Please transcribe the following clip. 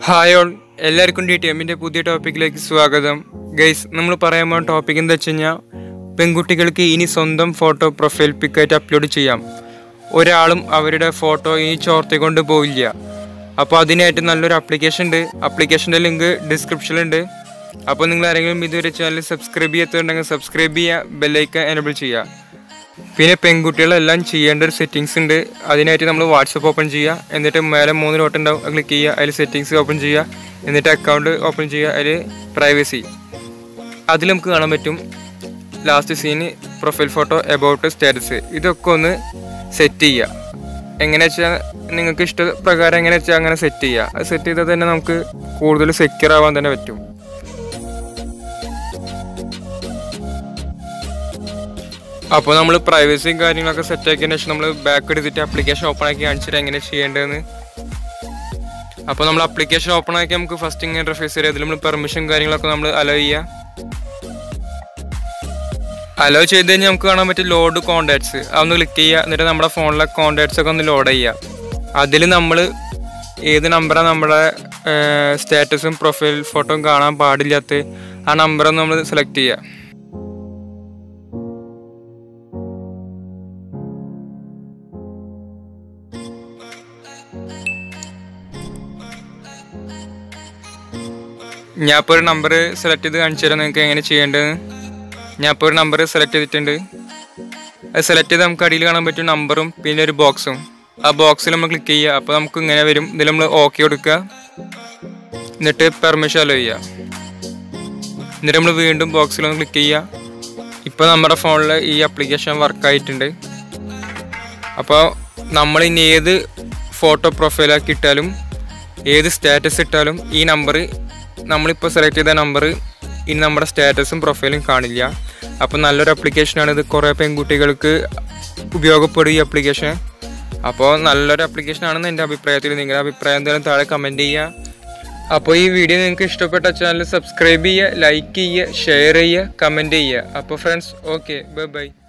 hi all എല്ലാവർക്കും D T എമ്മിൻ്റെ പുതിയ ടോപ്പിക്കിലേക്ക് സ്വാഗതം ഗൈസ് നമ്മൾ പറയാൻ പോകുന്ന ടോപ്പിക് എന്താ വെച്ച് കഴിഞ്ഞാൽ പെൺകുട്ടികൾക്ക് ഇനി സ്വന്തം ഫോട്ടോ പ്രൊഫൈൽ പിക്കായിട്ട് അപ്ലോഡ് ചെയ്യാം ഒരാളും അവരുടെ ഫോട്ടോ ഇനി ചോർത്തിക്കൊണ്ട് പോവില്ല അപ്പോൾ അതിനായിട്ട് നല്ലൊരു ആപ്ലിക്കേഷൻ ഉണ്ട് ആപ്ലിക്കേഷൻ്റെ ലിങ്ക് ഡിസ്ക്രിപ്ഷനിലുണ്ട് അപ്പോൾ നിങ്ങൾ ആരെങ്കിലും ഇതുവരെ ചാനൽ സബ്സ്ക്രൈബ് ചെയ്യാത്തുണ്ടെങ്കിൽ സബ്സ്ക്രൈബ് ചെയ്യുക ബെല്ലൈക്കൻ എനബിൾ ചെയ്യുക പിന്നെ പെൺകുട്ടികളെല്ലാം ചെയ്യേണ്ട ഒരു സെറ്റിങ്സ് ഉണ്ട് അതിനായിട്ട് നമ്മൾ വാട്സപ്പ് ഓപ്പൺ ചെയ്യുക എന്നിട്ട് മേലെ മൂന്ന് ഡോട്ട് ഉണ്ടാവും ക്ലിക്ക് ചെയ്യുക അതിൽ സെറ്റിങ്സ് ഓപ്പൺ ചെയ്യുക എന്നിട്ട് അക്കൗണ്ട് ഓപ്പൺ ചെയ്യുക അതിൽ പ്രൈവസി അതിൽ നമുക്ക് കാണാൻ പറ്റും last seen profile photo about status ഇതൊക്കെ ഒന്ന് സെറ്റ് ചെയ്യുക എങ്ങനെ വെച്ചാൽ നിങ്ങൾക്ക് ഇഷ്ടപ്രകാരം എങ്ങനെ വെച്ചാൽ അങ്ങനെ സെറ്റ് ചെയ്യുക അത് സെറ്റ് ചെയ്താൽ തന്നെ നമുക്ക് കൂടുതൽ സെക്യൂർ ആവാൻ തന്നെ പറ്റും അപ്പോൾ നമ്മൾ പ്രൈവസിയും കാര്യങ്ങളൊക്കെ സെറ്റ് ആക്കിയതിന് ശേഷം നമ്മൾ ബാക്ക് എടുത്തിട്ട് ആപ്ലിക്കേഷൻ ഓപ്പൺ ആക്കി കാണിച്ചിട്ട് എങ്ങനെ ചെയ്യേണ്ടതെന്ന് അപ്പോൾ നമ്മൾ ആപ്ലിക്കേഷൻ ഓപ്പൺ ആക്കി നമുക്ക് ഫസ്റ്റ് ഇങ്ങനെ ഇന്റർഫേസ് വരും അതിൽ നമ്മൾ പെർമിഷൻ കാര്യങ്ങളൊക്കെ നമ്മൾ അലോ ചെയ്യുക അലോ ചെയ്ത് കഴിഞ്ഞാൽ നമുക്ക് കാണാൻ പറ്റും ലോഡ് കോണ്ടാക്ട്സ് അതൊന്ന് ക്ലിക്ക് ചെയ്യുക എന്നിട്ട് നമ്മുടെ ഫോണിലെ കോണ്ടാക്ട്സ് ഒക്കെ ഒന്ന് ലോഡ് ചെയ്യുക അതിൽ നമ്മൾ ഏത് നമ്പറാണ് നമ്മുടെ സ്റ്റാറ്റസും പ്രൊഫൈൽ ഫോട്ടോയും കാണാൻ പാടില്ലാത്ത ആ നമ്പറൊന്ന് നമ്മൾ സെലക്ട് ചെയ്യുക ഞാൻ ഇപ്പോൾ ഒരു നമ്പർ സെലക്ട് ചെയ്ത് കാണിച്ചു തരാം നിങ്ങൾക്ക് എങ്ങനെ ചെയ്യേണ്ടതെന്ന് ഞാൻ ഇപ്പോൾ ഒരു നമ്പർ സെലക്ട് ചെയ്തിട്ടുണ്ട് അത് സെലക്ട് ചെയ്ത് നമുക്ക് അടിയിൽ കാണാൻ പറ്റും നമ്പറും പിന്നെ ഒരു ബോക്സും ആ ബോക്സിൽ നമ്മൾ ക്ലിക്ക് ചെയ്യുക അപ്പോൾ നമുക്ക് ഇങ്ങനെ വരും ഇതിൽ നമ്മൾ ഓക്കെ കൊടുക്കുക എന്നിട്ട് പെർമിഷൻ അലോ ചെയ്യുക എന്നിട്ട് നമ്മൾ വീണ്ടും ബോക്സിലൊന്ന് ക്ലിക്ക് ചെയ്യുക ഇപ്പോൾ നമ്മുടെ ഫോണിൽ ഈ ആപ്ലിക്കേഷൻ വർക്കായിട്ടുണ്ട് അപ്പോൾ നമ്മൾ ഇനി ഏത് ഫോട്ടോ പ്രൊഫൈലാക്കി ഇട്ടാലും ഏത് സ്റ്റാറ്റസ് ഇട്ടാലും ഈ നമ്പർ നമ്മളിപ്പോൾ സെലക്ട് ചെയ്ത നമ്പർ ഇനി നമ്മുടെ സ്റ്റാറ്റസും പ്രൊഫൈലും കാണില്ല അപ്പോൾ നല്ലൊരു ആപ്ലിക്കേഷനാണ് ഇത് കുറേ പെൺകുട്ടികൾക്ക് ഉപയോഗപ്പെടും ഈ ആപ്ലിക്കേഷൻ അപ്പോൾ നല്ലൊരു ആപ്ലിക്കേഷനാണെന്ന് എൻ്റെ അഭിപ്രായത്തിൽ നിങ്ങളുടെ അഭിപ്രായം എന്തായാലും താഴെ കമൻറ്റ് ചെയ്യുക അപ്പോൾ ഈ വീഡിയോ നിങ്ങൾക്ക് ഇഷ്ടപ്പെട്ട ചാനൽ സബ്സ്ക്രൈബ് ചെയ്യുക ലൈക്ക് ചെയ്യുക ഷെയർ ചെയ്യുക കമൻറ്റ് ചെയ്യുക അപ്പോൾ ഫ്രണ്ട്സ് ഓക്കെ ബൈ ബൈ